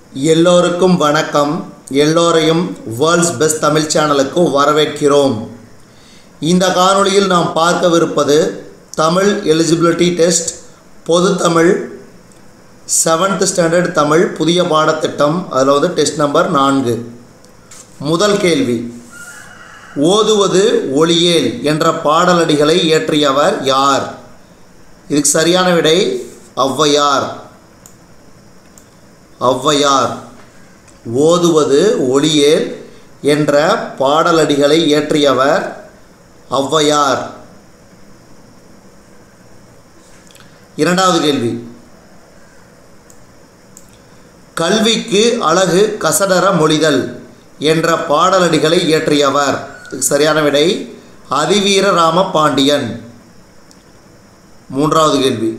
எல்லோருக்கும் வணக்கம் எல்லோரையும் வேர்ல்ட்ஸ் பெஸ்ட் தமிழ் சேனலுக்கு வரவேற்கிறோம் இந்த காணொளியில் நாம் பார்க்கவிருப்பது தமிழ் எலிஜிபிலிட்டி டெஸ்ட் பொது தமிழ் செவன்த் ஸ்டாண்டர்ட் தமிழ் புதிய பாடத்திட்டம் அதில் வந்து டெஸ்ட் நம்பர் நான்கு முதல் கேள்வி ஓதுவது ஒளியேல் என்ற பாடலடிகளை இயற்றியவர் யார் இதுக்கு சரியான விடை ஔவையார் ஔவையார் ஓதுவது ஒளியேல் என்ற பாடலடிகளை இயற்றியவர் ஔவையார் இரண்டாவது கேள்வி கல்விக்கு அழகு கசடர மொழிதல் என்ற பாடலடிகளை இயற்றியவர் இதுக்கு சரியான விடை அதிவீர ராம பாண்டியன் மூன்றாவது கேள்வி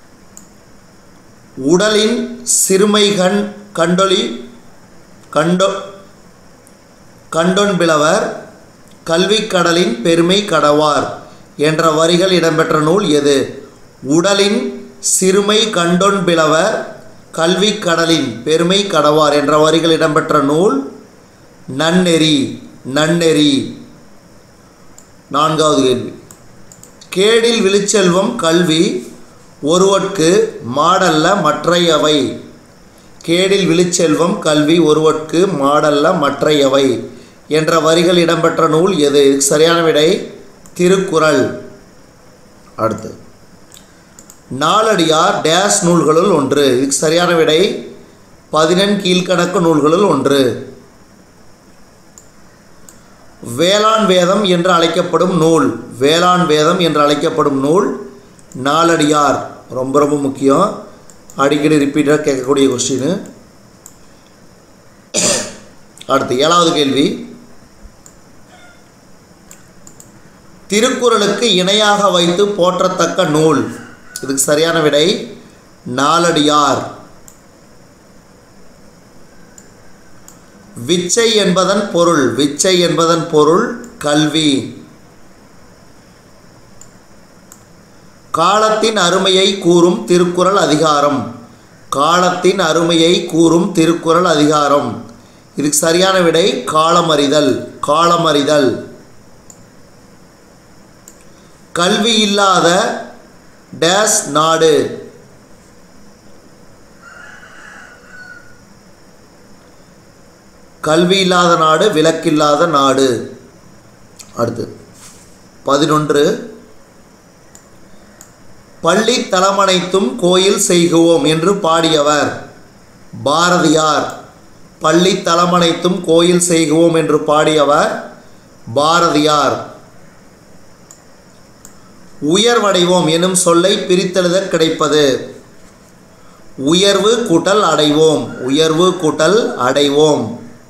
உடலின் சிறுமைகண் கண்டொளி கண்டோ கண்டொன்பிளவர் கல்விக்கடலின் பெருமை கடவார் என்ற வரிகள் இடம்பெற்ற நூல் எது உடலின் சிறுமை கண்டொன்பிளவர் கல்விக்கடலின் பெருமை கடவார் என்ற வரிகள் இடம்பெற்ற நூல் நன்னெறி நன்னெறி நான்காவது கேள்வி கேடில் விழுச்செல்வம் கல்வி ஒருவற்கு மாடல்ல மற்றையவை கேடில் விழுச்செல்வம் கல்வி ஒருவற்கு மாடல்ல மற்றையவை என்ற வரிகள் இடம்பெற்ற நூல் எது இதுக்கு சரியான விடை திருக்குறள் அடுத்து நாலடியார் டேஸ் நூல்களுள் ஒன்று இதுக்கு சரியான விடை பதினெண் கீழ்கணக்கு நூல்களுள் ஒன்று வேளாண் வேதம் என்று அழைக்கப்படும் நூல் வேளாண் வேதம் என்று அழைக்கப்படும் நூல் நாலடியார் ரொம்ப ரொம்ப முக்கியம் அடிக்கடி ரிப்பீட்டாக கேட்கக்கூடிய கொஸ்டின் அடுத்து ஏழாவது கேள்வி திருக்குறளுக்கு இணையாக வைத்து போற்றத்தக்க நூல் இதுக்கு சரியான விடை நாலடியார் விச்சை என்பதன் பொருள் விச்சை என்பதன் பொருள் கல்வி காலத்தின் அருமையை கூறும் திருக்குறள் அதிகாரம் காலத்தின் அருமையை கூறும் திருக்குறள் அதிகாரம் இதுக்கு சரியான விடை காலமறிதல் காலமறிதல் கல்வி இல்லாத டேஸ் நாடு கல்வி இல்லாத நாடு விலக்கில்லாத நாடு அடுத்து பதினொன்று பள்ளி தலமனைத்தும் கோயில் செய்குவோம் என்று பாடியவர் பாரதியார் பள்ளி தலமனைத்தும் கோயில் செய்குவோம் என்று பாடியவர் பாரதியார் உயர்வடைவோம் எனும் சொல்லை பிரித்தெழுத கிடைப்பது உயர்வு கூட்டல் அடைவோம் உயர்வு கூட்டல் அடைவோம்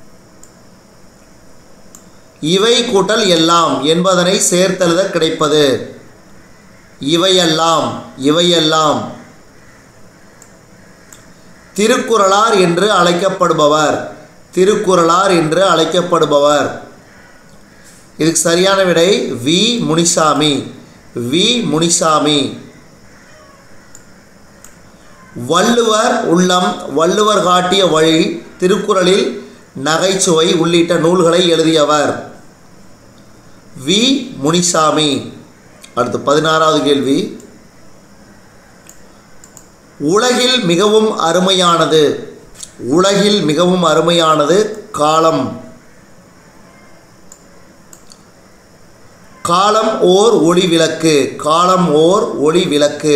இவை கூட்டல் எல்லாம் என்பதனை சேர்த்தெழுத கிடைப்பது இவையெல்லாம் இவையெல்லாம் திருக்குறளார் என்று அழைக்கப்படுபவர் திருக்குறளார் என்று அழைக்கப்படுபவர் இதுக்கு சரியான விடை வி முனிசாமி வி முனிசாமி வள்ளுவர் உள்ளம் வள்ளுவர் காட்டிய வழி திருக்குறளில் நகைச்சுவை உள்ளிட்ட நூல்களை எழுதியவர் வி முனிசாமி அடுத்து பதினாறாவது கேள்வி உலகில் மிகவும் அருமையானது உலகில் மிகவும் அருமையானது காலம் காலம் ஓர் ஒளி விளக்கு காலம் ஓர் ஒளி விளக்கு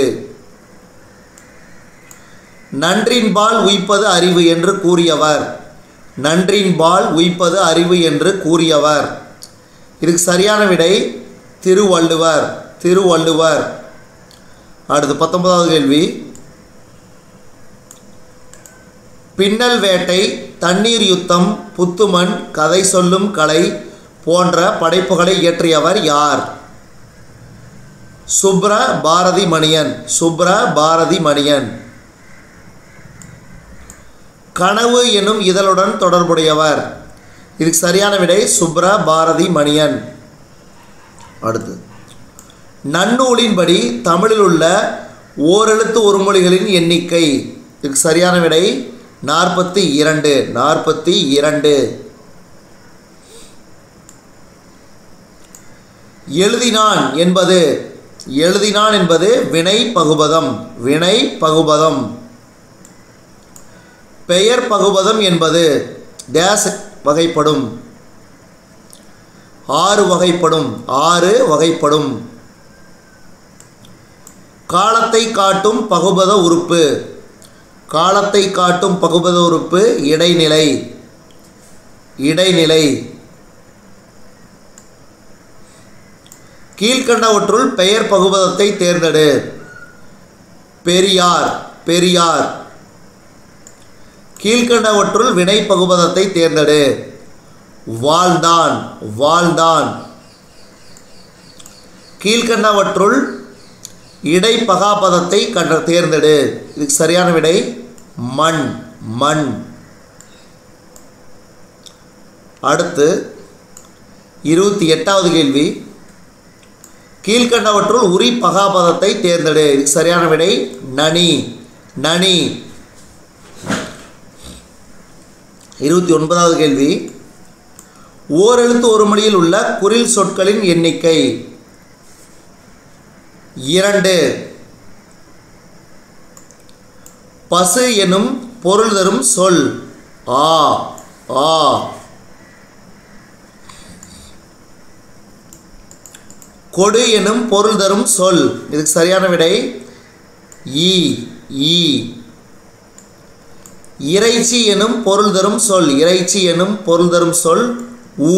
நன்றின்பால் உய்ப்பது அறிவு என்று கூறியவர் நன்றின்பால் உய்ப்பது அறிவு என்று கூறியவர் இதுக்கு சரியான விடை திருவள்ளுவர் திருவள்ளுவர் அடுத்து பத்தொன்பதாவது கேள்வி பின்னல் வேட்டை தண்ணீர் யுத்தம் புத்துமண் கதை சொல்லும் கலை போன்ற படைப்புகளை இயற்றியவர் யார் சுப்ர பாரதி மணியன் சுப்ர பாரதி மணியன் கனவு எனும் இதழுடன் தொடர்புடையவர் இதுக்கு சரியான விடை சுப்ர பாரதி மணியன் அடுத்து நன்னூலின்படி தமிழில் உள்ள ஓரெழுத்து ஒரு மொழிகளின் எண்ணிக்கை இதுக்கு சரியான விடை நாற்பத்தி இரண்டு நாற்பத்தி இரண்டு எழுதினான் என்பது எழுதினான் என்பது வினை பகுபதம் வினை பகுபதம் பெயர் பகுபதம் என்பது டேஸ் வகைப்படும் ஆறு வகைப்படும் ஆறு வகைப்படும் காலத்தை காட்டும் பகுபத உறுப்பு காலத்தை காட்டும் பகுபத உறுப்பு இடைநிலை இடைநிலை கீழ்கண்டவற்றுள் பெயர் பகுபதத்தை தேர்ந்தெடு பெரியார் பெரியார் கீழ்கண்டவற்றுள் வினை பகுபதத்தை தேர்ந்தெடு வாழ்ந்தான் வாழ்ந்தான் கீழ்கண்டவற்றுள் இடைப்பகாபதத்தை கண்ட தேர்ந்தெடு இதுக்கு சரியான விடை மண் மண் அடுத்து இருபத்தி எட்டாவது கேள்வி கீழ்கண்டவற்றுள் உரி பகாபதத்தை தேர்ந்தெடு இதுக்கு சரியான விடை நனி நனி இருபத்தி ஒன்பதாவது கேள்வி ஓரெழுத்து ஒரு மொழியில் உள்ள குறில் சொற்களின் எண்ணிக்கை இரண்டு பசு எனும் பொருள் தரும் சொல் ஆ ஆ கொடு எனும் பொருள் தரும் சொல் இதுக்கு சரியான விடை ஈ ஈ இறைச்சி எனும் பொருள் தரும் சொல் இறைச்சி எனும் பொருள் தரும் சொல் ஊ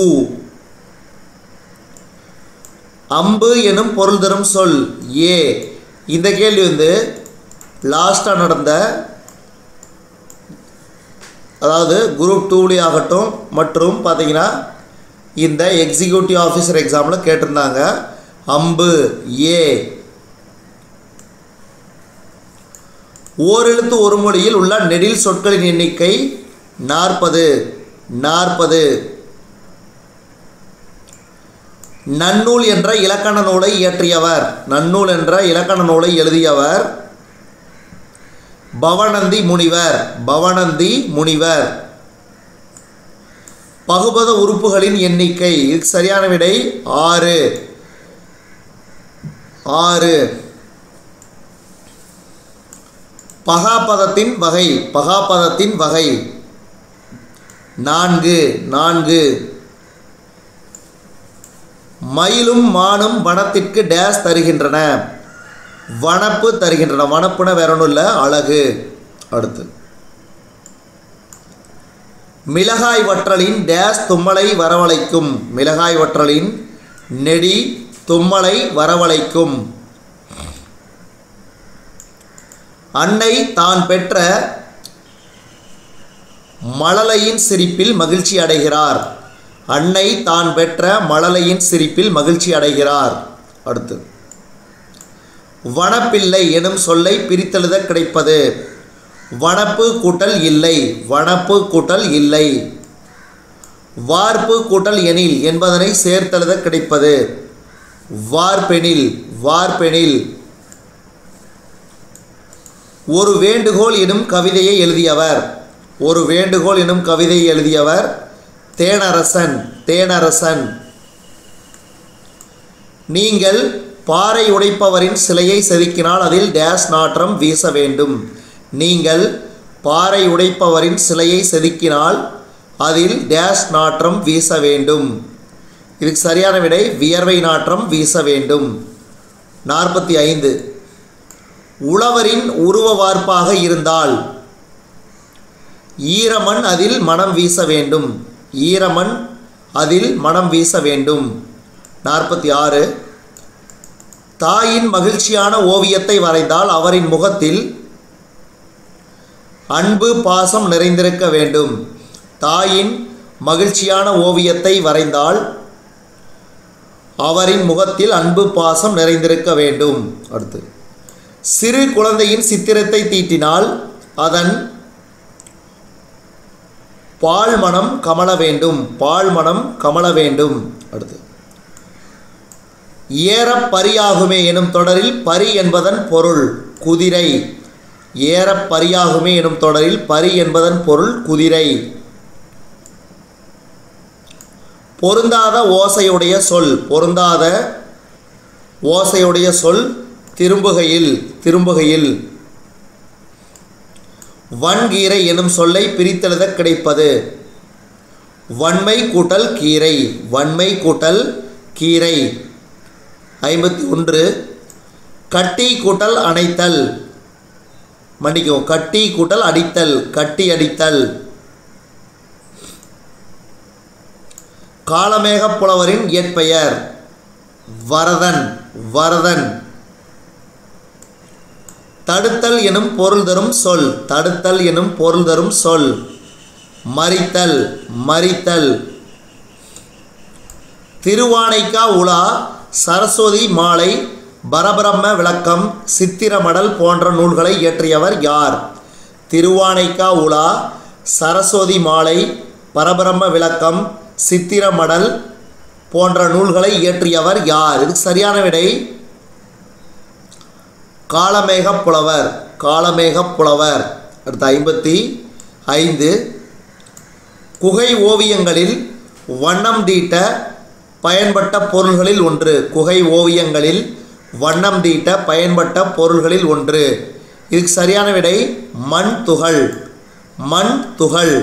அம்பு எனும் பொருள் தரும் சொல் ஏ இந்த கேள்வி வந்து லாஸ்ட்டாக நடந்த அதாவது குரூப் டூலே ஆகட்டும் மற்றும் பார்த்தீங்கன்னா இந்த எக்ஸிக்யூட்டிவ் ஆஃபீஸர் எக்ஸாமில் கேட்டிருந்தாங்க அம்பு ஏ ஓரெழுத்து ஒரு மொழியில் உள்ள நெடில் சொற்களின் எண்ணிக்கை நாற்பது நாற்பது நன்னூல் என்ற இலக்கண நூலை இயற்றியவர் நன்னூல் என்ற இலக்கண நூலை எழுதியவர் பவனந்தி முனிவர் பவனந்தி முனிவர் பகுபத உறுப்புகளின் எண்ணிக்கை இதுக்கு சரியான விடை ஆறு ஆறு பகாபதத்தின் வகை பகாபதத்தின் வகை நான்கு நான்கு மயிலும் மானும் வனத்திற்கு டேஸ் தருகின்றன வனப்பு தருகின்றன வனப்புன வேற ஒன்றும் இல்லை அழகு அடுத்து மிளகாய் வற்றலின் டேஸ் தும்மலை வரவழைக்கும் மிளகாய் வற்றலின் நெடி தும்மலை வரவழைக்கும் அன்னை தான் பெற்ற மழலையின் சிரிப்பில் மகிழ்ச்சி அடைகிறார் அன்னை தான் பெற்ற மழலையின் சிரிப்பில் மகிழ்ச்சி அடைகிறார் அடுத்து வனப்பில்லை எனும் சொல்லை பிரித்தெழுத கிடைப்பது வனப்பு கூட்டல் இல்லை வனப்பு கூட்டல் இல்லை வார்ப்பு கூட்டல் எனில் என்பதனை சேர்த்தெழுத கிடைப்பது வார்பெனில் வார்பெனில் ஒரு வேண்டுகோள் எனும் கவிதையை எழுதியவர் ஒரு வேண்டுகோள் எனும் கவிதையை எழுதியவர் தேனரசன் தேனரசன் நீங்கள் பாறை உடைப்பவரின் சிலையை செதுக்கினால் அதில் டேஸ் நாற்றம் வீச வேண்டும் நீங்கள் பாறை உடைப்பவரின் சிலையை செதுக்கினால் அதில் டேஸ் நாற்றம் வீச வேண்டும் இதுக்கு சரியான விடை வியர்வை நாற்றம் வீச வேண்டும் நாற்பத்தி ஐந்து உழவரின் உருவ வார்ப்பாக இருந்தால் ஈரமண் அதில் மனம் வீச வேண்டும் ஈரமண் அதில் மனம் வீச வேண்டும் நாற்பத்தி ஆறு தாயின் மகிழ்ச்சியான ஓவியத்தை வரைந்தால் அவரின் முகத்தில் அன்பு பாசம் நிறைந்திருக்க வேண்டும் தாயின் மகிழ்ச்சியான ஓவியத்தை வரைந்தால் அவரின் முகத்தில் அன்பு பாசம் நிறைந்திருக்க வேண்டும் அடுத்து சிறு குழந்தையின் சித்திரத்தை தீட்டினால் அதன் பால் மனம் கமல வேண்டும் பால் மனம் கமல வேண்டும் அடுத்து ஏறப் பரியாகுமே எனும் தொடரில் பரி என்பதன் பொருள் குதிரை ஏறப் பரியாகுமே எனும் தொடரில் பரி என்பதன் பொருள் குதிரை பொருந்தாத ஓசையுடைய சொல் பொருந்தாத ஓசையுடைய சொல் திரும்புகையில் திரும்புகையில் வன்கீரை எனும் சொல்லை பிரித்தெழுத கிடைப்பது வன்மை கூட்டல் கீரை வன்மை கூட்டல் கீரை ஐம்பத்தி ஒன்று கட்டி கூட்டல் அணைத்தல் மன்னிக்கவும் கட்டி கூட்டல் அடித்தல் கட்டி அடித்தல் காலமேகப் புலவரின் இயற்பெயர் வரதன் வரதன் தடுத்தல் எனும் பொருள் தரும் சொல் தடுத்தல் எனும் பொருள் தரும் சொல் மறித்தல் மறித்தல் திருவானைக்கா உலா சரஸ்வதி மாலை பரபிரம்ம விளக்கம் சித்திரமடல் போன்ற நூல்களை இயற்றியவர் யார் திருவானைக்கா உலா சரஸ்வதி மாலை பரபிரம்ம விளக்கம் சித்திரமடல் போன்ற நூல்களை இயற்றியவர் யார் இதுக்கு சரியான விடை காலமேகப் புலவர் காலமேகப் புலவர் அடுத்த ஐம்பத்தி ஐந்து குகை ஓவியங்களில் வண்ணம் தீட்ட பயன்பட்ட பொருள்களில் ஒன்று குகை ஓவியங்களில் வண்ணம் தீட்ட பயன்பட்ட பொருள்களில் ஒன்று இதுக்கு சரியான விடை மண் துகள் மண் துகள்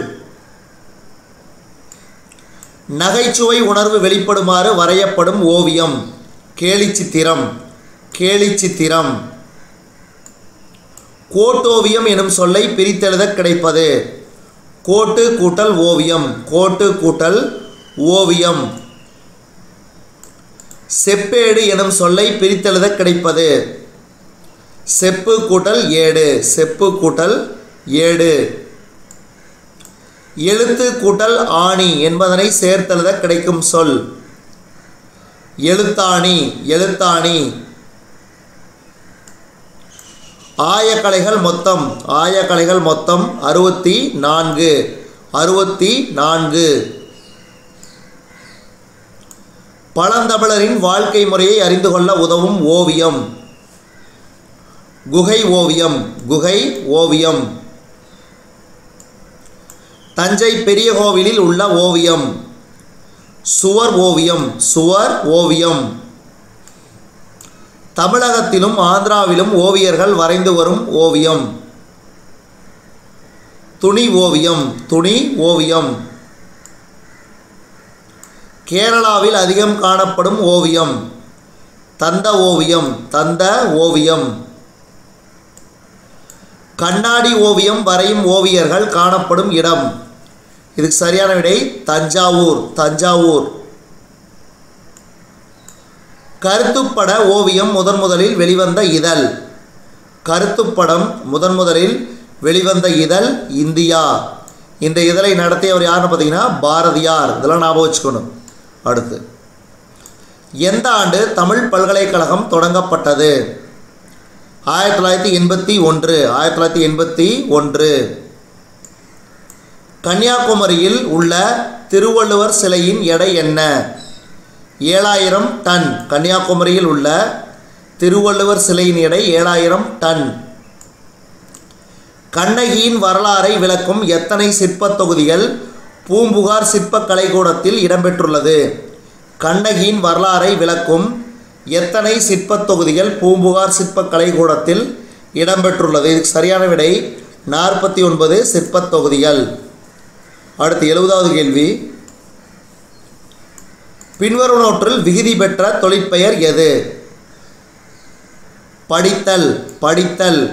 நகைச்சுவை உணர்வு வெளிப்படுமாறு வரையப்படும் ஓவியம் கேலிச்சித்திரம் கேலிச்சித்திரம் கோட்டோவியம் எனும் சொல்லை பிரித்தெழுத கிடைப்பது கோட்டு கூட்டல் ஓவியம் கோட்டு கூட்டல் ஓவியம் செப்பேடு எனும் சொல்லை பிரித்தெழுத கிடைப்பது செப்பு கூட்டல் ஏடு செப்பு கூட்டல் ஏடு எழுத்து கூட்டல் ஆணி என்பதனை சேர்த்தெழுத கிடைக்கும் சொல் எழுத்தாணி எழுத்தாணி ஆயக்கலைகள் மொத்தம் ஆயக்கலைகள் மொத்தம் அறுபத்தி நான்கு அறுபத்தி நான்கு பழந்தமிழரின் வாழ்க்கை முறையை அறிந்து கொள்ள உதவும் ஓவியம் குகை ஓவியம் குகை ஓவியம் தஞ்சை பெரிய கோவிலில் உள்ள ஓவியம் சுவர் ஓவியம் சுவர் ஓவியம் தமிழகத்திலும் ஆந்திராவிலும் ஓவியர்கள் வரைந்து வரும் ஓவியம் துணி ஓவியம் துணி ஓவியம் கேரளாவில் அதிகம் காணப்படும் ஓவியம் தந்த ஓவியம் தந்த ஓவியம் கண்ணாடி ஓவியம் வரையும் ஓவியர்கள் காணப்படும் இடம் இதுக்கு சரியான விடை தஞ்சாவூர் தஞ்சாவூர் கருத்துப்பட ஓவியம் முதன் முதலில் வெளிவந்த இதழ் கருத்துப்படம் முதன் முதலில் வெளிவந்த இதழ் இந்தியா இந்த இதழை நடத்தியவர் யாருன்னு பார்த்தீங்கன்னா பாரதியார் இதெல்லாம் ஞாபகம் வச்சுக்கணும் அடுத்து எந்த ஆண்டு தமிழ் பல்கலைக்கழகம் தொடங்கப்பட்டது ஆயிரத்தி தொள்ளாயிரத்தி எண்பத்தி ஒன்று ஆயிரத்தி தொள்ளாயிரத்தி எண்பத்தி ஒன்று கன்னியாகுமரியில் உள்ள திருவள்ளுவர் சிலையின் எடை என்ன ஏழாயிரம் டன் கன்னியாகுமரியில் உள்ள திருவள்ளுவர் சிலையின் எடை ஏழாயிரம் டன் கண்ணகியின் வரலாறை விளக்கும் எத்தனை சிற்பத் தொகுதிகள் பூம்புகார் சிற்பக் கலைக்கூடத்தில் இடம்பெற்றுள்ளது கண்ணகியின் வரலாறை விளக்கும் எத்தனை சிற்பத் தொகுதிகள் பூம்புகார் சிற்பக் கலைக்கூடத்தில் இடம்பெற்றுள்ளது இதுக்கு சரியான விடை நாற்பத்தி ஒன்பது சிற்பத் தொகுதிகள் அடுத்து எழுபதாவது கேள்வி பின்வருவனவற்றில் விகுதி பெற்ற தொழிற்பெயர் எது படித்தல் படித்தல்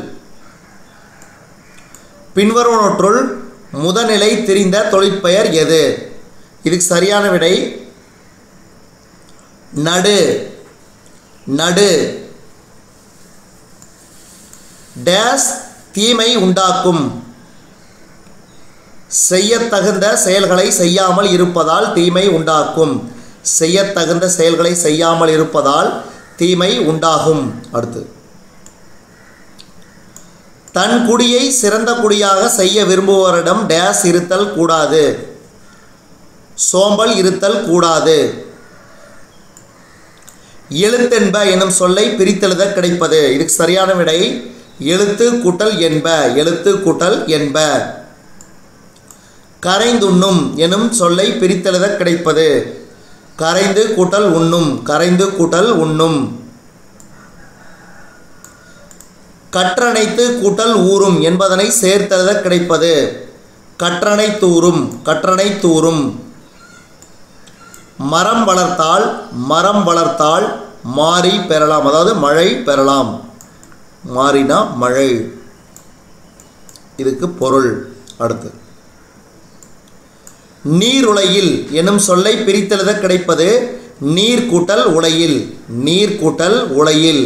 பின்வருவனவற்றுள் முதநிலை தெரிந்த தொழிற்பெயர் எது இதுக்கு சரியான விடை நடு நடு டேஸ் தீமை உண்டாக்கும் செய்யத்தகுந்த செயல்களை செய்யாமல் இருப்பதால் தீமை உண்டாக்கும் செய்யத்தகுந்த செயல்களை செய்யாமல் இருப்பதால் தீமை உண்டாகும் அடுத்து தன் குடியை சிறந்த குடியாக செய்ய விரும்புவோரிடம் டேஸ் இருத்தல் கூடாது சோம்பல் இருத்தல் கூடாது எழுத்தென்ப எனும் சொல்லை பிரித்தெழுத கிடைப்பது இதுக்கு சரியான விடை எழுத்து கூட்டல் என்ப எழுத்து கூட்டல் என்ப கரைந்துண்ணும் எனும் சொல்லை பிரித்தெழுத கிடைப்பது கரைந்து கூட்டல் உண்ணும் கரைந்து கூட்டல் உண்ணும் கற்றணைத்து கூட்டல் ஊறும் என்பதனை சேர்த்தெழுத கிடைப்பது கற்றணை தூறும் கற்றணை தூறும் மரம் வளர்த்தால் மரம் வளர்த்தால் மாறி பெறலாம் அதாவது மழை பெறலாம் மாறினா மழை இதுக்கு பொருள் அடுத்து நீருலையில் எனும் சொல்லை பிரித்தெழுத கிடைப்பது நீர் கூட்டல் உலையில் நீர் கூட்டல் உலையில்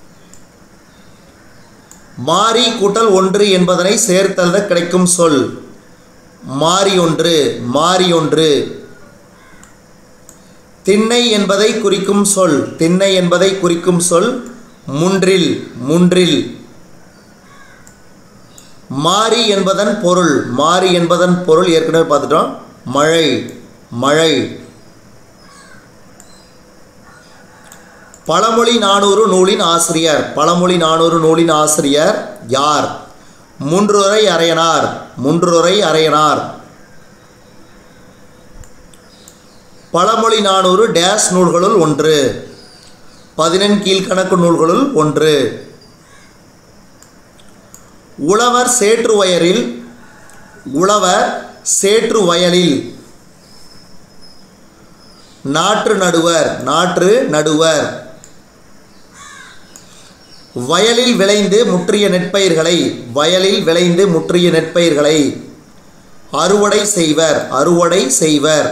மாறி கூட்டல் ஒன்று என்பதனை சேர்த்தெழுத கிடைக்கும் சொல் மாறி ஒன்று மாறி ஒன்று திண்ணை என்பதை குறிக்கும் சொல் திண்ணை என்பதை குறிக்கும் சொல் முன்றில் முன்றில் மாறி என்பதன் பொருள் மாறி என்பதன் பொருள் ஏற்கனவே பார்த்துட்டோம் மழை மழை பழமொழி நானூறு நூலின் ஆசிரியர் பழமொழி நானூறு நூலின் ஆசிரியர் யார் மூன்றுரை அரையனார் மூன்றுரை அரையனார் பழமொழி நானூறு டேஸ் நூல்களுள் ஒன்று பதினெண் கீழ்கணக்கு நூல்களுள் ஒன்று உழவர் சேற்று வயலில் உழவர் சேற்று வயலில் நாற்று நடுவர் நாற்று நடுவர் வயலில் விளைந்து முற்றிய நெற்பயிர்களை வயலில் விளைந்து முற்றிய நெற்பயிர்களை அறுவடை செய்வர் அறுவடை செய்வர்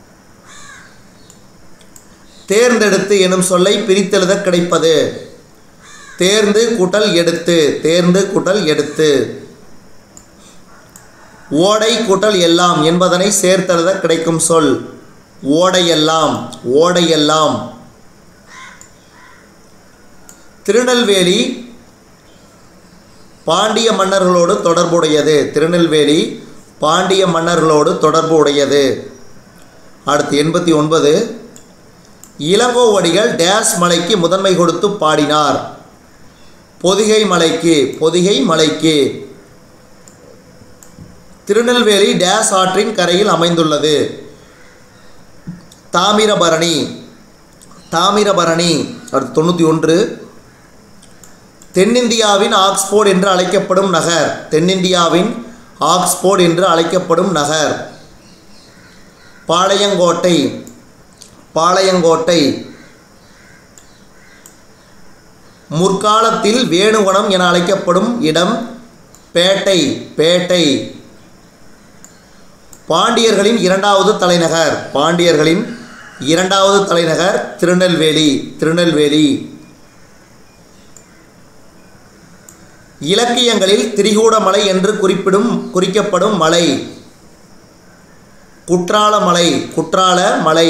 தேர்ந்தெடுத்து எனும் சொல்லை பிரித்தெழுத கிடைப்பது தேர்ந்து கூட்டல் எடுத்து தேர்ந்து கூட்டல் எடுத்து ஓடை கூட்டல் எல்லாம் என்பதனை சேர்த்தெழுத கிடைக்கும் சொல் ஓடையெல்லாம் ஓடையெல்லாம் திருநெல்வேலி பாண்டிய மன்னர்களோடு தொடர்புடையது திருநெல்வேலி பாண்டிய மன்னர்களோடு தொடர்பு உடையது அடுத்து எண்பத்தி ஒன்பது இளங்கோவடிகள் டேஸ் மலைக்கு முதன்மை கொடுத்து பாடினார் பொதிகை மலைக்கு பொதிகை மலைக்கு திருநெல்வேலி டேஸ் ஆற்றின் கரையில் அமைந்துள்ளது தாமிரபரணி தாமிரபரணி அடுத்து தொண்ணூற்றி ஒன்று தென்னிந்தியாவின் ஆக்ஸ்போர்ட் என்று அழைக்கப்படும் நகர் தென்னிந்தியாவின் ஆக்ஸ்போர்ட் என்று அழைக்கப்படும் நகர் பாளையங்கோட்டை பாளையங்கோட்டை முற்காலத்தில் வேணுவனம் என அழைக்கப்படும் இடம் பேட்டை பேட்டை பாண்டியர்களின் இரண்டாவது தலைநகர் பாண்டியர்களின் இரண்டாவது தலைநகர் திருநெல்வேலி திருநெல்வேலி இலக்கியங்களில் திரிகூடமலை என்று குறிப்பிடும் குறிக்கப்படும் மலை குற்றால மலை குற்றால மலை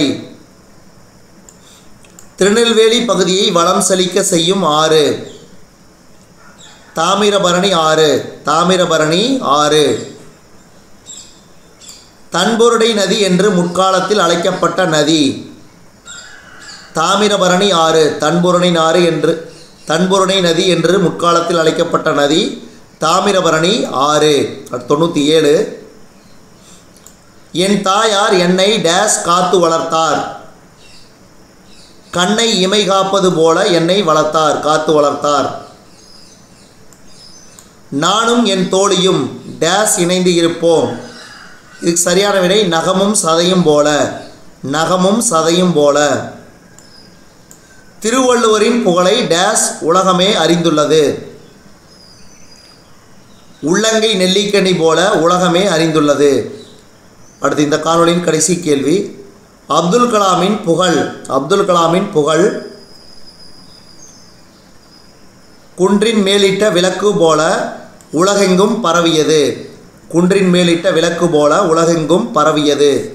திருநெல்வேலி பகுதியை வளம் செழிக்க செய்யும் ஆறு தாமிரபரணி ஆறு தாமிரபரணி ஆறு தன்பொருடை நதி என்று முற்காலத்தில் அழைக்கப்பட்ட நதி தாமிரபரணி ஆறு தன்பொருணை ஆறு என்று தன்பொருணை நதி என்று முற்காலத்தில் அழைக்கப்பட்ட நதி தாமிரபரணி ஆறு தொண்ணூற்றி ஏழு என் தாயார் என்னை டேஸ் காத்து வளர்த்தார் கண்ணை இமை காப்பது போல என்னை வளர்த்தார் காத்து வளர்த்தார் நானும் என் தோழியும் டேஸ் இணைந்து இருப்போம் இதுக்கு சரியான விடை நகமும் சதையும் போல நகமும் சதையும் போல திருவள்ளுவரின் புகழை டேஸ் உலகமே அறிந்துள்ளது உள்ளங்கை நெல்லிக்கனி போல உலகமே அறிந்துள்ளது அடுத்து இந்த காணொளியின் கடைசி கேள்வி அப்துல் கலாமின் புகழ் அப்துல் கலாமின் புகழ் குன்றின் மேலிட்ட விளக்கு போல உலகெங்கும் பரவியது குன்றின் மேலிட்ட விளக்கு போல உலகெங்கும் பரவியது